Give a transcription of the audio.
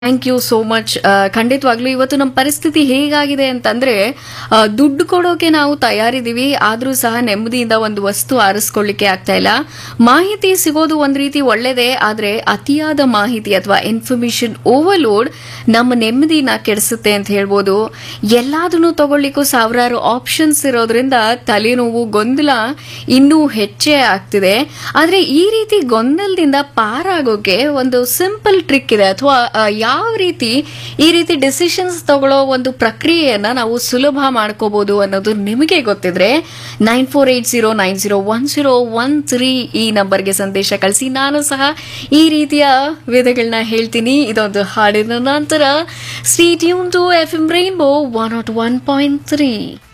thank you so much ಖಂಡಿತವಾಗ್ಲೂ ಇವತ್ತು ನಮ್ಮ ಪರಿಸ್ಥಿತಿ ಹೇಗಾಗಿದೆ ಅಂತಂದ್ರೆ ಆ, ದುಡ್ಡು ಕೊಡೋಕೆ ನಾವು ತಯಾರಿದ್ದೀವಿ ಆದ್ರೂ ಸಹ ನೆಮ್ಮದಿಯಿಂದ ಒಂದು ವಸ್ತು ಆರಿಸ್ಕೊಳ್ಳಿಕ್ಕೆ ಆಗ್ತಾ ಇಲ್ಲ ಮಾಹಿತಿ ಸಿಗೋದು ಒಂದ್ ರೀತಿ ಒಳ್ಳೇದೇ ಆದ್ರೆ ಅತಿಯಾದ ಮಾಹಿತಿ ಅಥವಾ ಇನ್ಫಾರ್ಮೇಶನ್ ಓವರ್ಲೋಡ್ ನಮ್ಮ ನೆಮ್ಮದಿನ ಕೆಡಿಸುತ್ತೆ ಅಂತ ಹೇಳ್ಬೋದು ಎಲ್ಲಾದನ್ನು ತಗೊಳ್ಳಿಕ್ಕೂ ಸಾವಿರಾರು ಆಪ್ಷನ್ಸ್ ಇರೋದ್ರಿಂದ ತಲೆನೋವು ಗೊಂದಲ ಇನ್ನೂ ಹೆಚ್ಚೇ ಆಗ್ತಿದೆ ಆದ್ರೆ ಈ ರೀತಿ ಗೊಂದಲದಿಂದ ಪಾರಾಗೋಕೆ ಒಂದು ಸಿಂಪಲ್ ಟ್ರಿಕ್ ಇದೆ ಅಥವಾ ಯಾವ ರೀತಿ ಈ ರೀತಿ ಡಿಸಿಷನ್ಸ್ ತಗೊಳ್ಳೋ ಒಂದು ಪ್ರಕ್ರಿಯೆಯನ್ನ ನಾವು ಸುಲಭ ಮಾಡ್ಕೋಬಹುದು ಅನ್ನೋದು ನಿಮಗೆ ಗೊತ್ತಿದ್ರೆ nine four eight zero nine zero one zero one three ಈ ನಂಬರ್ಗೆ ಸಂದೇಶ ಕಳಿಸಿ ನಾನು ಸಹ ಈ ರೀತಿಯ ವಿಧಗಳನ್ನ ಹೇಳ್ತೀನಿ ಇದೊಂದು ಹಾಡಿನ ನಂತರ stay tuned to F M rainbow one nought one point three